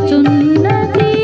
వేచుచున్నది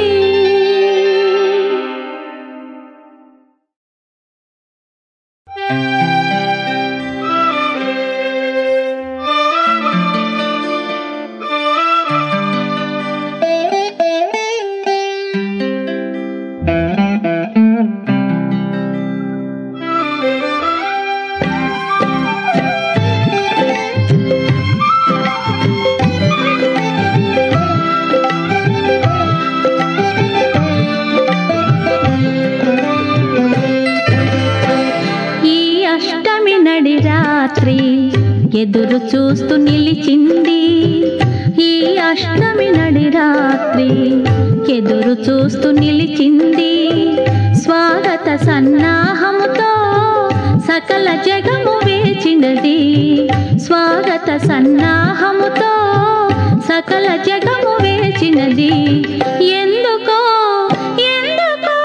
ఈ అష్టమి నడి రాత్రి ఎదురు చూస్తూ నిలిచింది ఈ అష్టమి నడి రాత్రి ఎదురు చూస్తూ నిలిచింది స్వాగత సన్నాహముతో సకల జగము వేచినది స్వాగత సన్నాహముతో సకల జగము వేచినది ఎందుకో ఎందుకో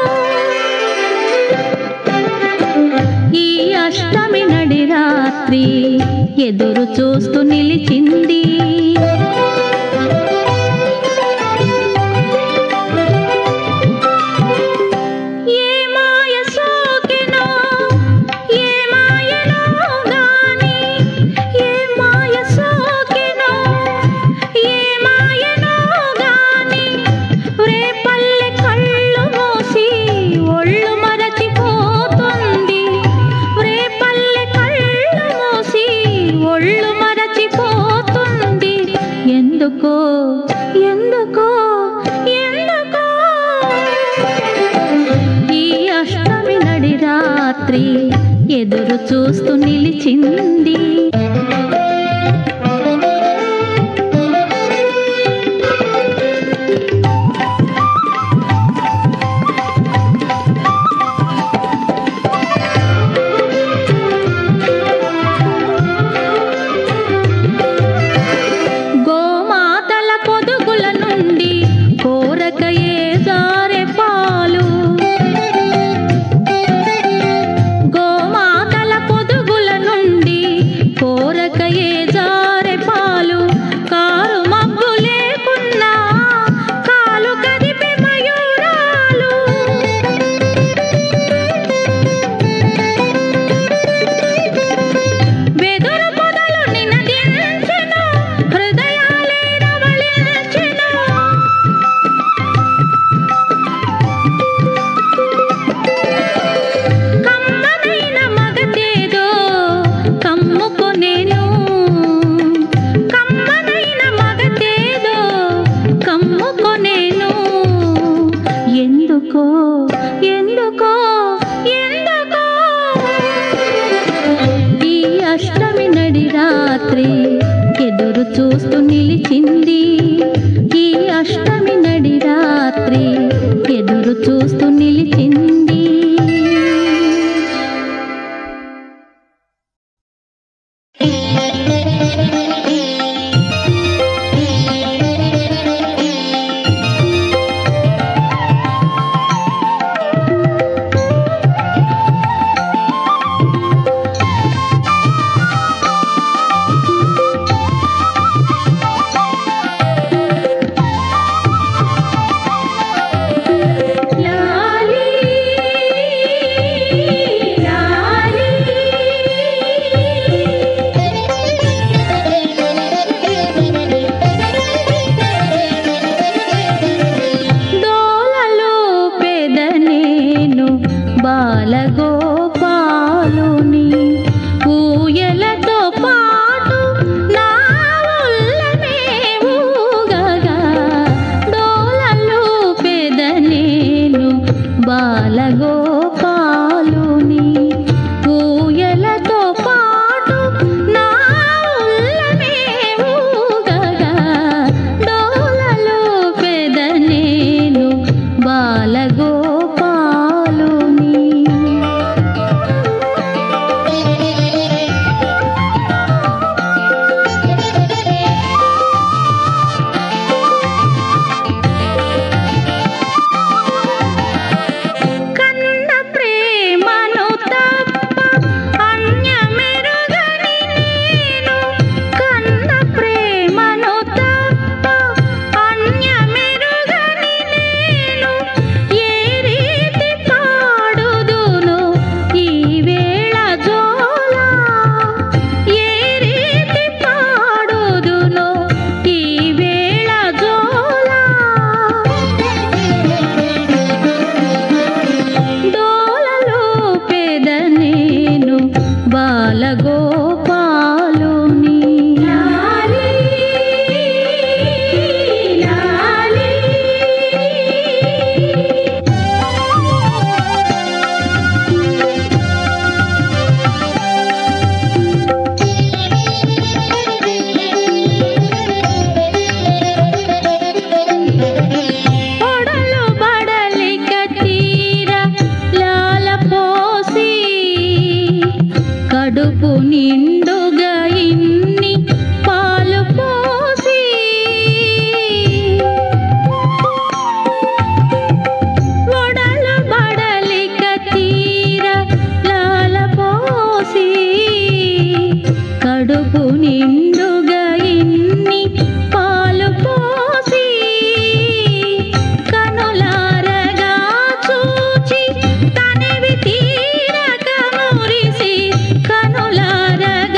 ఈ అష్టమి నడి రాత్రి ఎదురు చూస్తూ నిలిచింది ఏ మాయ సోకెనో, ఏ మాయనో గాని, ఏ మాయ సోకెనో, ఏ మాయనో గాని, రేపల్లె కళ్ళు మూసి ఒళ్ళు మరచిపోతుంది రేపల్లె కళ్ళు మూసి ఒళ్ళు మరచిపోతుంది ఎందుకో ఎందుకో ఎందుకో ఈ అష్టమి నడి రాత్రి ఎదురు చూస్తూ నిలిచింది గోమాతల పొదుగుల నుండి కోరకయే జారె పాలు గోమాతల పొదుగుల నుండి కోరకయే జారె పాలు కారు మబ్బు లేకున్నా కాలు కదిపే మయూరాలు వెదురు పొదలు నినదించెను, హృదయాలే రవళించెను. కమ్మనైన మగతేదో కమ్ముకొనేను కమ్మనైన మగతేదో కమ్ముకొనేను ఎందుకో ఎందుకో ఎందుకో ఈ అష్టమి నడి రాత్రి ఎదురు చూస్తూ నిలిచింది ఈ అష్టమి నడి రాత్రి ఎదురు చూస్తూ నిలిచింది నిండుగా ఇన్ని పాలు పోసి ఒడలు బడలిక తీర లాల పోసి కడుపు నిండుగా ఇన్ని పాలు పోసి కనులారగా చూచి తనవి తీరక మురిసి కనులారగా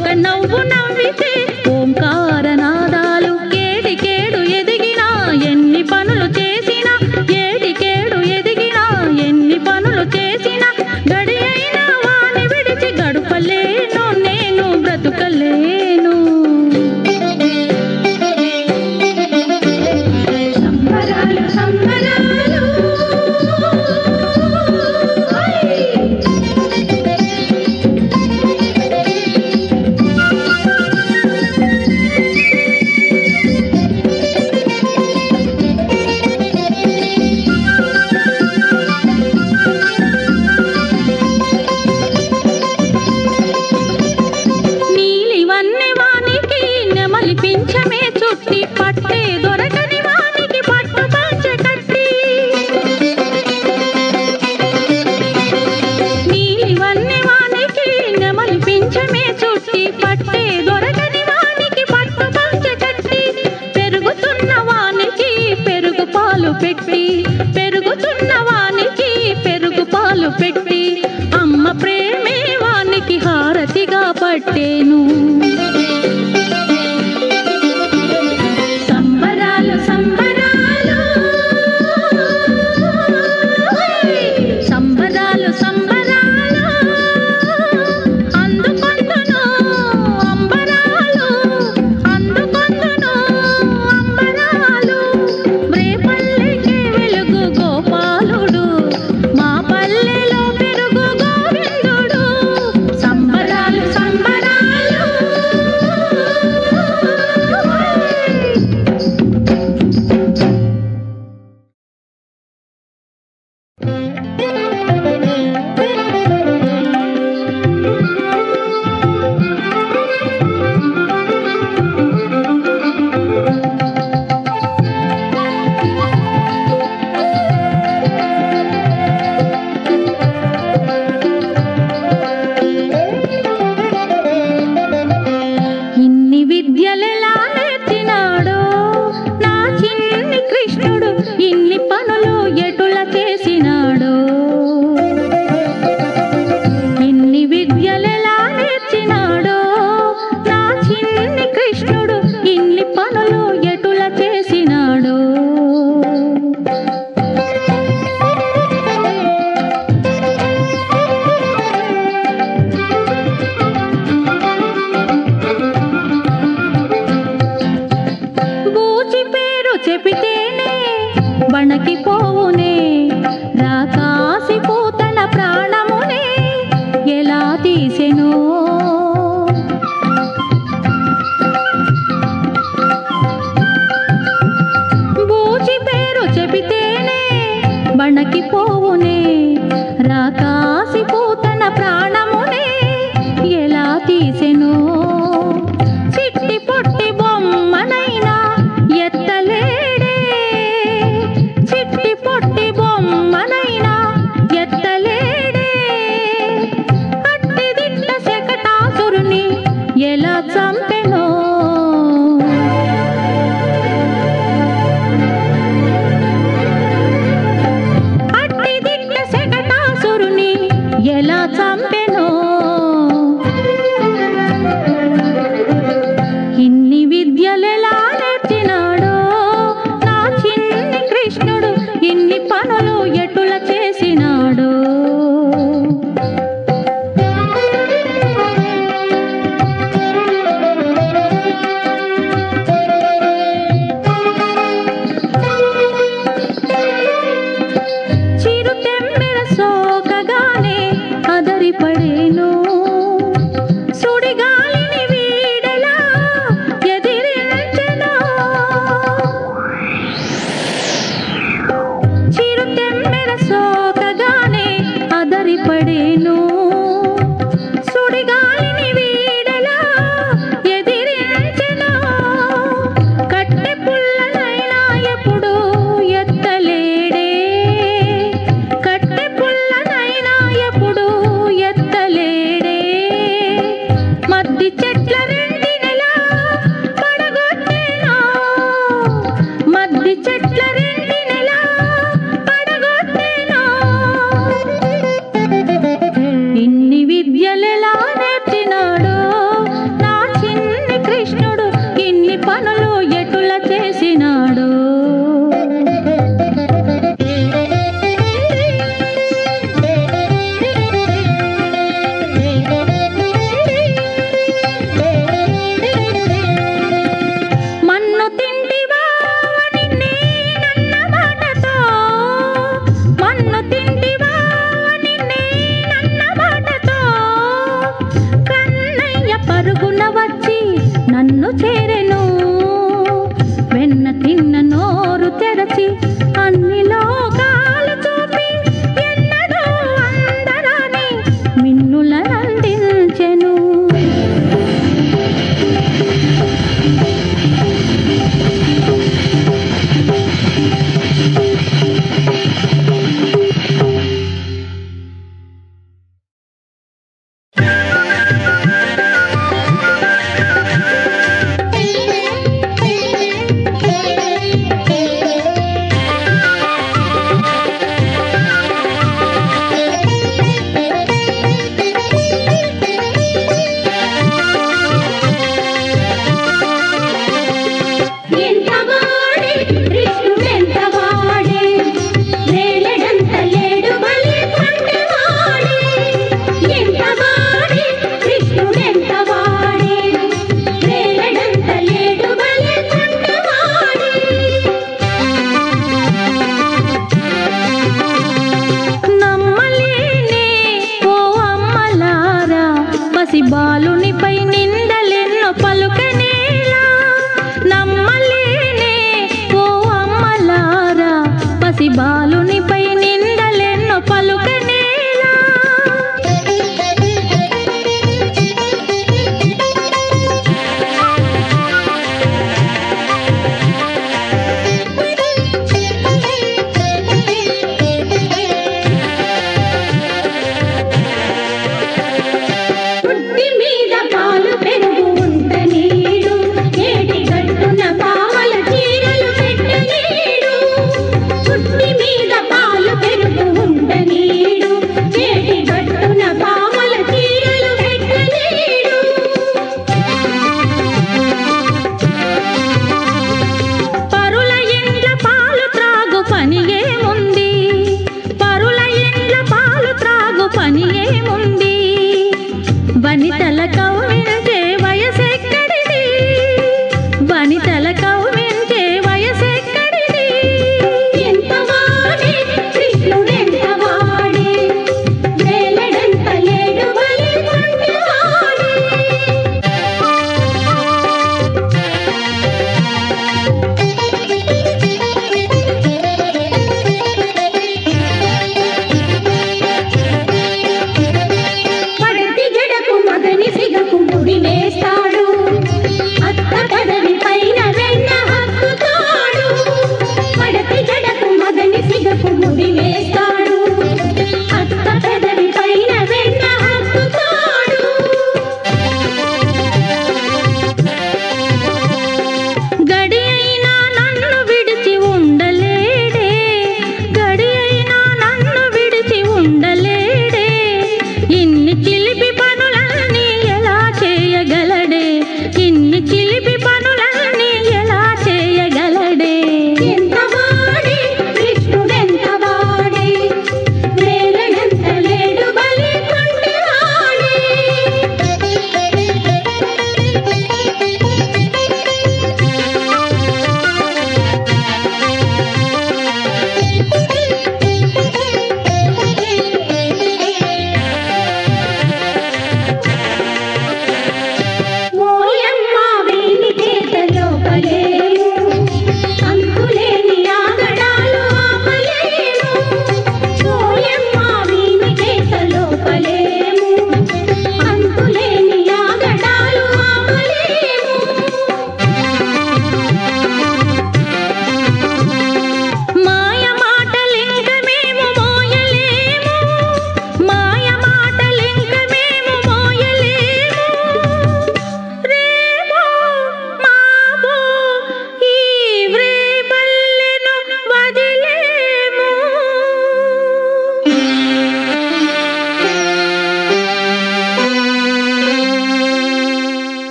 ఒక్క నవ్వు నవ్వితే ఓంకార నాదాలు ఏడికేడు ఎదిగినా ఎన్ని పనులు చేసినా ఏడికేడు ఎదిగినా ఎన్ని పనులు చేసినా గడి అయినా వాని విడిచి గడుపలేను నేను బ్రతుకలేను సంబరాలు సంబరాలు హై! నీలి వన్నె వానికి నెమలి పింఛమే చుట్టి పట్టే దొరకని వానికి పట్టు పంచ కట్టి నీలి వన్నె వానికి నెమలి పింఛమే చుట్టి పట్టే దొరకని వానికి పట్టు పంచ కట్టి పెరుగుతున్న వానికి పెరుగు పాలు పెట్టి పెరుగుతున్న వానికి పెరుగు పాలు పెట్టి అమ్మ ప్రేమే వానికి హారతిగా పట్టేను సంబరాలు సంబరాలు సంబరాలు సంబరాలు అందుకొందును అంబరాలు అందుకొందును అంబరాలు రేపల్లెకే వెలుగు గోపాలుడు మా పల్లెలో పెరుగు గోవిందుడు సంబరాలు సంబరాలు ఇన్ని విద్యలెలా నేర్చినాడో నా చిన్ని కృష్ణుడు ఇన్ని పనులు ఎటుల చేసినాడో ఇన్ని విద్యలెలా నేర్చినాడో నా చిన్ని కృష్ణుడు ఇన్ని పనులు ఎటుల చేసినాడో బూచి పేరు చెబితేనే వణకిపోవునే రాకాసి పూతన ప్రాణమునే ఎలా తీసెనో బూచి పేరు చెబితేనే వణకిపోవునే రాకాసి పూతన ప్రాణమునే ఎలా తీసెనో చిట్టి పొట్టి బొమ్మనైనా ఎత్తలేడే చిట్టి పొట్టి బొమ్మనైనా ఎత్తలేడే అట్టి దిట్ట శకటాసురుని ఎలా చంపెనో అట్టి దిట్ట శకటాసురుని ఎలా చంపెనో ఇన్ని విద్యలెలా నేర్చినాడో నా చిన్ని కృష్ణుడు ఇన్ని పనులు ఎటుల చేసినాడో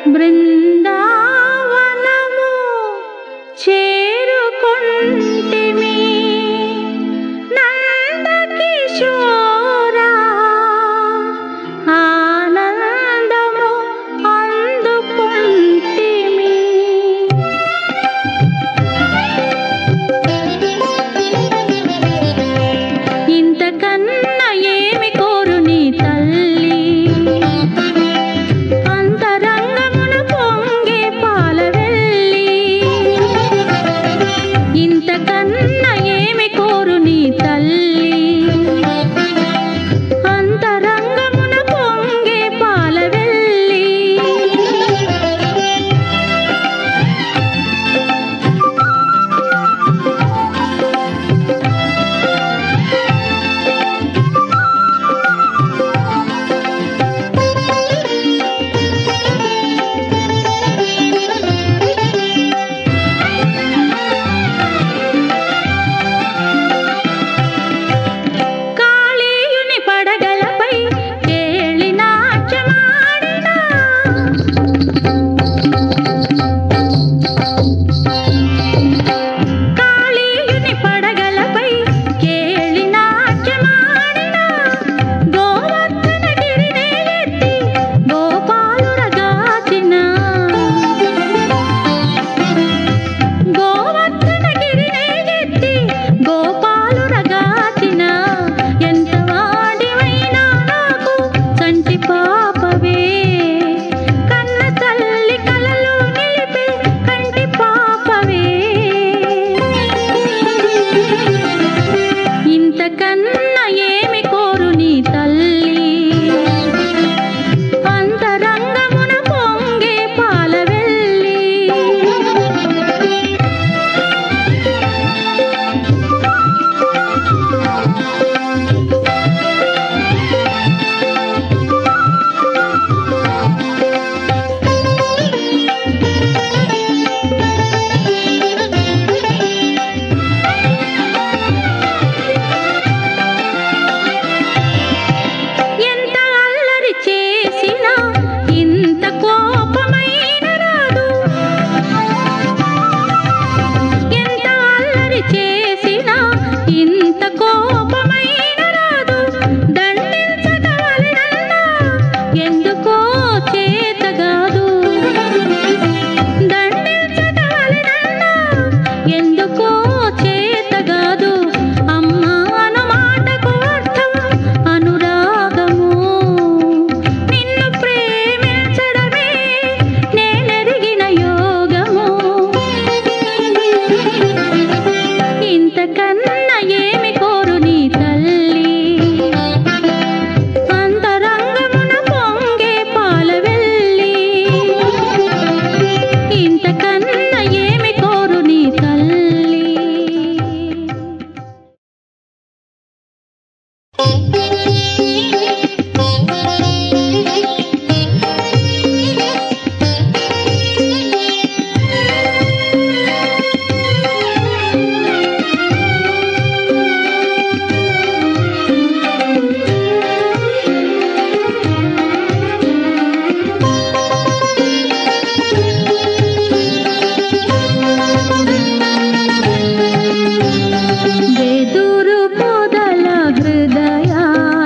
బృందావనము చేరుకొంటిమి నందకిశోరా ఆనందము అందుకుంటిమి ఇంతకన్నా ఏమి కోరు నీ తల్లి అంతరంగమున పొంగే పాలవెల్లి ఇంతకన్నా ఏమి కోరు నీ తల్లి అంతరంగమున పొంగే పాలవెల్లి కాళీయుని పడగలపై కేళి నాట్యమాడినా కాళీయుని పడగలపై కేళి నాట్యమాడినా గోవర్ధన గిరినే ఎత్తి గోపాలురగాచిన గోవర్ధన గిరినే ఎత్తి గోపాలురగాచిన ఎంత వాడివైనా నాకు కంటి పాపవే కన్న తల్లి కలలు నిలిపే కంటి పాపవే ఇంతకన్నా ఏమి కోరు నీ తల్లి అంతరంగమున పొంగే పాలవెల్లి ఎంత అల్లరి చేసినా ఇంత కోపమైన రాదు ఎంత అల్లరి చేసినా ఇంత కోపమైన రాదు దండించగలనన్నా ఎందుకో చేతగాదు దండించగలనన్నా ఎందుకో చేతగాదు అమ్మా అను మాటకు అర్థం అనురాగము నిన్ను ప్రేమించడమే నేనెరిగిన యోగము ఇంతకన్నా ఏమి కోరు నీ తల్లి అంతరంగమున పొంగే పాలవెల్లి ఇంతకన్నా ఏమి కోరు నీ తల్లి వెదురు పొదల హృదయాన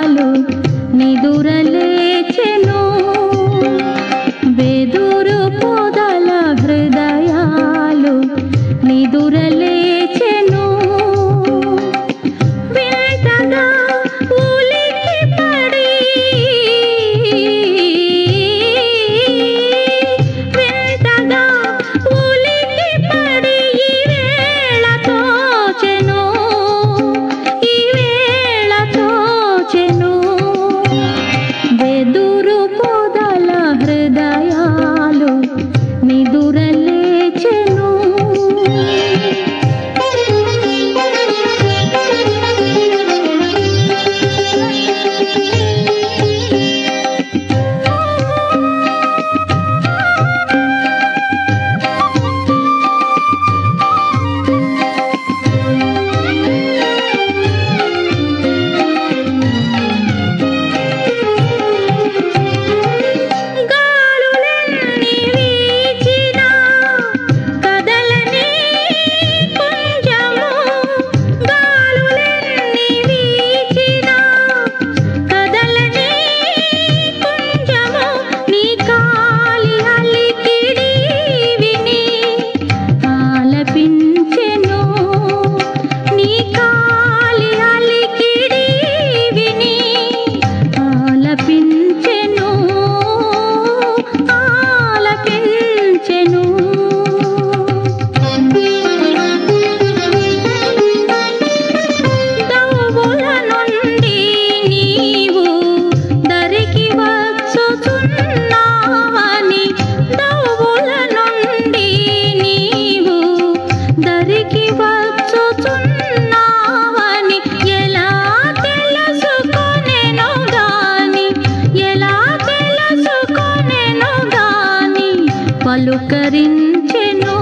పలుకరించెను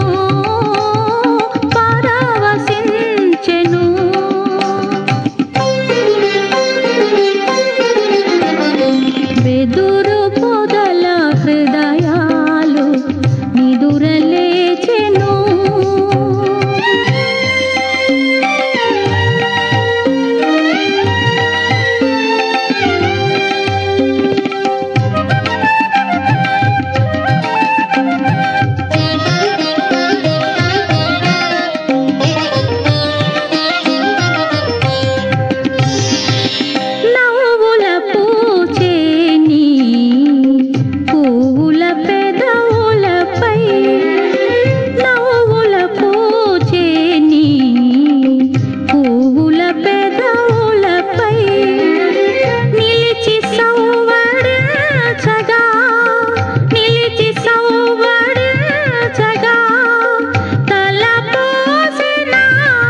పరవశించెను వెదురు పొదల హృదయాలు నిదురలేచెను నవ్వుల పూచేని పువ్వుల పెదవులపై నవ్వుల పూచేని పువ్వుల పెదవులపై నిలిచి సౌవడచగా నిలిచి సౌవడచగా తలపోసెనా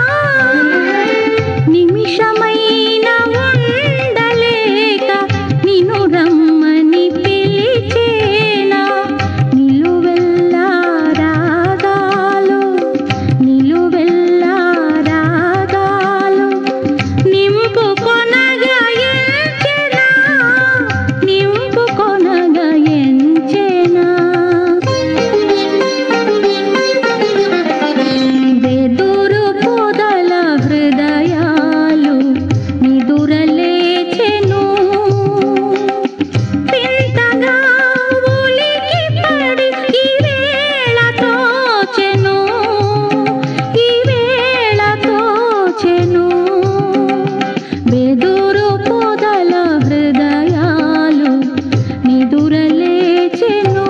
నిమిషమైన ఉండలేక నిన్ను రమ్మని పిలిచేనా నిలువెల్లా రాగాలు నిలువెల్లా రాగాలు నింపు కొనగా ఎంచెనా నింపు కొనగా ఎంచెనా వెదురు పొదల హృదయాలు నిదురలేచెను పింతగా ఉలికి పడి ఈ వేళ తోచెను ఈ వేళ తోచెను వెదురు పొదల హృదయాలు నిదురలేచెను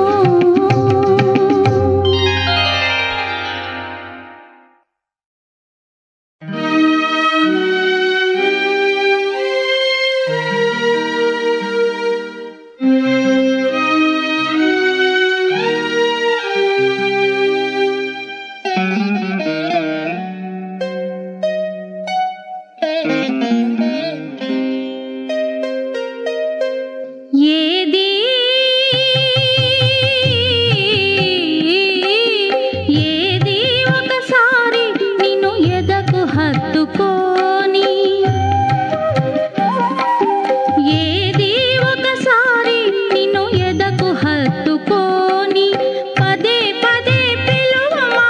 ఏది ఏది ఒకసారి నిన్ను ఎదకు హత్తుకోని ఏది ఒకసారి నిన్ను ఎదకు హత్తుకోని పదే పదే పిలువమా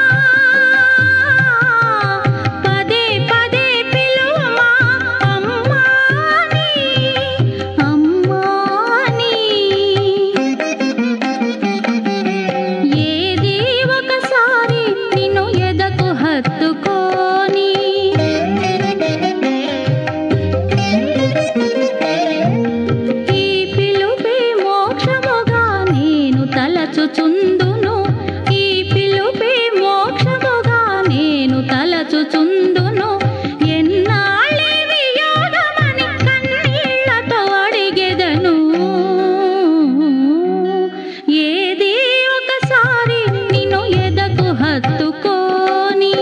పదే పదే పిలువమా అమ్మాని అమ్మాని ఏది ఒకసారి నిన్ను ఎదకు హత్తుకోని ఈ పిలుపే మోక్షముగా నేను తలచుచుందును ఈ పిలుపే మోక్షముగా నేను తలచుచుందును ఎన్నాళ్ళి వియోగమని కన్నీళ్లతో అడిగెదను ఏది ఒకసారి నిన్ను ఎదకు హత్తుకోని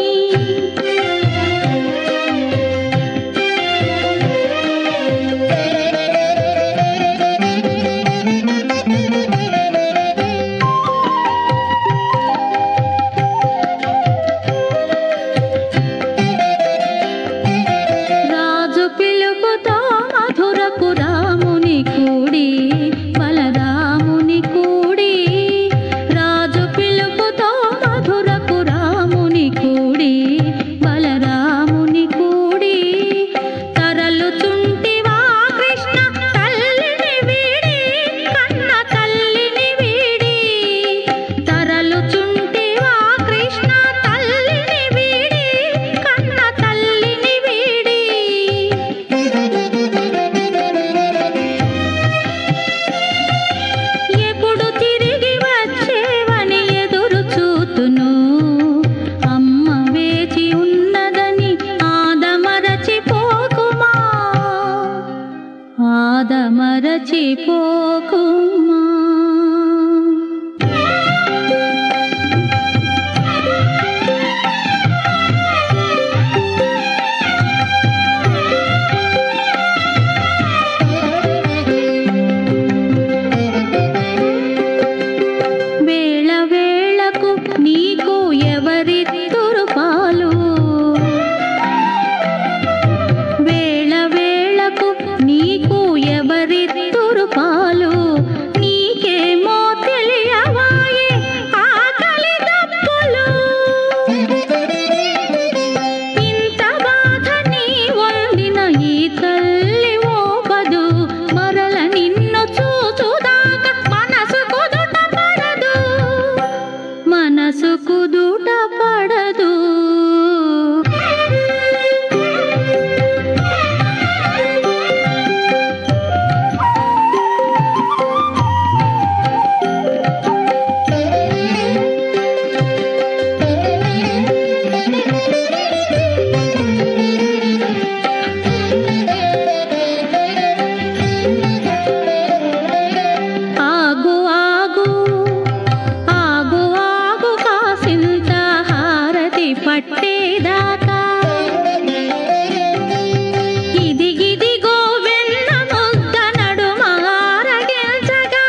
రాజు పిలుపుతో మధురకు రాముని కూడి బలరాముని కూడి రాజు పిలుపుతో మధురకు రాముని కూడి బలరాముని కూడి తరలుచుంటివా కృష్ణ తల్లిని వీడి కన్న తల్లిని వీడి తరలుచుంటివా కృష్ణ తల్లిని వీడి కన్న తల్లిని వీడి ఎప్పుడు తిరిగి వచ్చేవని ఎదురు చూతును అమ్మ వేచి ఉన్నదని ఆదమరచిపోకుమా ఆదమరచిపోకుమా వేళ వేళ తల్లి ఓపదు మరల నిన్ను చూచుదాక మనసు కుదుట పడదు మనసు కుదుట పడదు ఆగు ఆగు ఆగు ఆగు కాసింత హారతి పట్టేదాకా ఇదిగిదిగో వెన్న ముద్ద నడుమ ఆరగించగా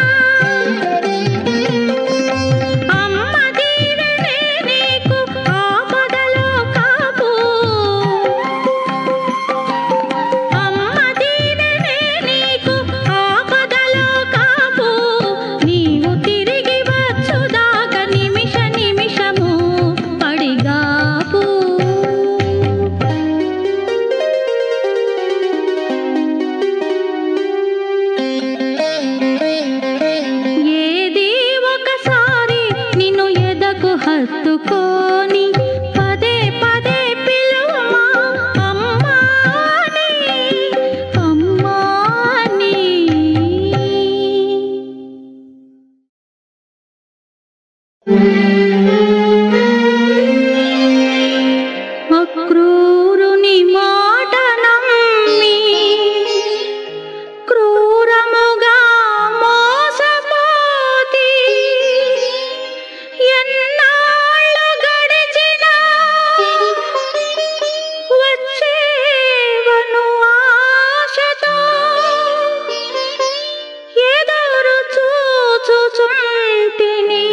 అమ్మ దీవెనే నీకు ఆపదలో కాపు అమ్మ దీవెనే నీకు ఆపదలో కాపు నీవు తిరిగి వచ్చుదాక నిమిష నిమిషము పడిగాపు ఏది ఒకసారి నిన్ను ఎదకు హత్తుకోని పదే పదే పిలువమా అమ్మాని అమ్మాని అక్రూరుని మాట నమ్మి క్రూరముగా మోసపోతి ఎన్నాళ్ళు గడిచినా వచ్చేవను ఆశతో ఎదురు చూచుచుంటిని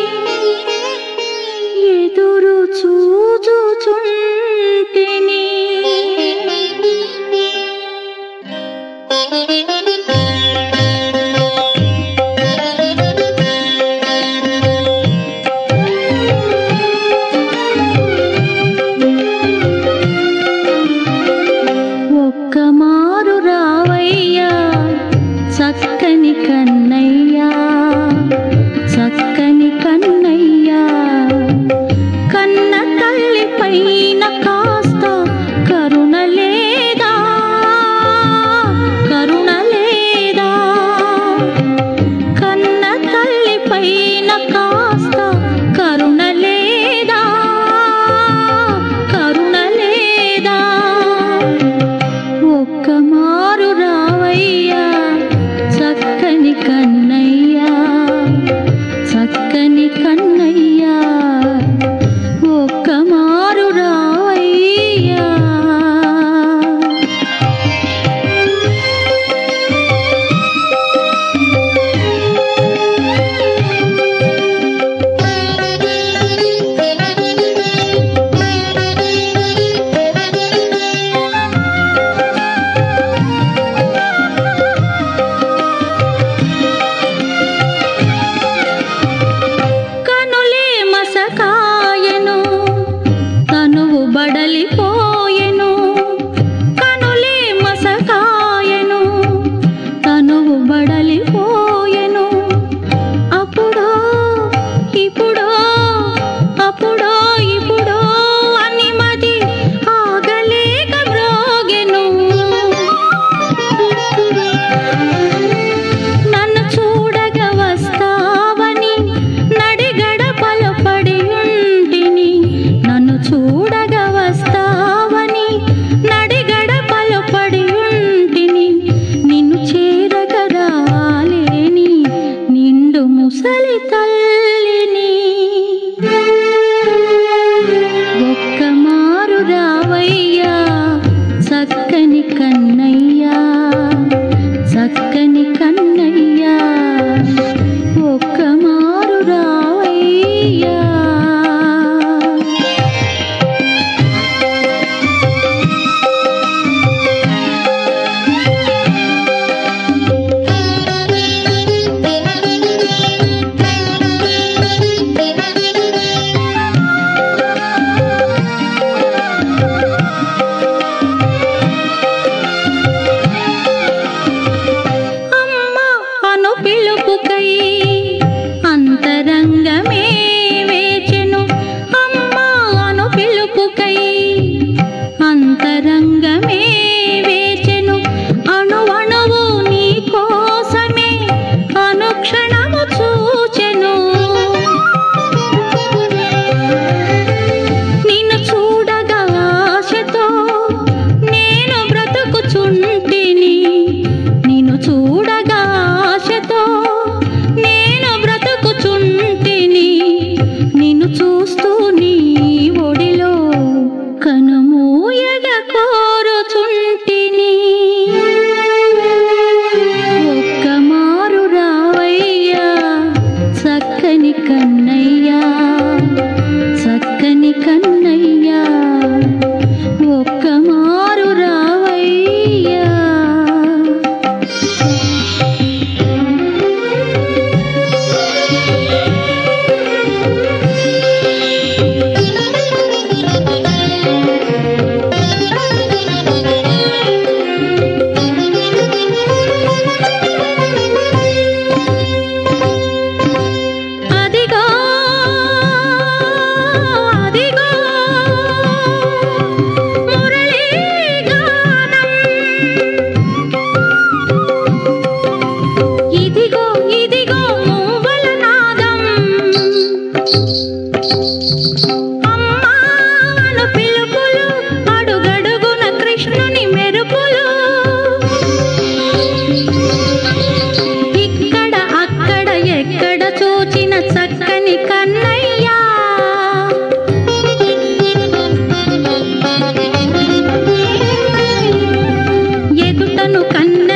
ఎదురు చూచుచుంటిని ఒక్క మారు రావయ్యా చక్కని కన్నయ్యా చక్కని కన్నయ్యా కన్న తల్లి పైన కాస్త కరుణ లేదా కరుణ లేదా కన్న తల్లి పైన కాస్త కరుణ లేదా కరుణ లేదా ఒక్క మారు రావయ్యా చక్కని బిడ్డను కన్న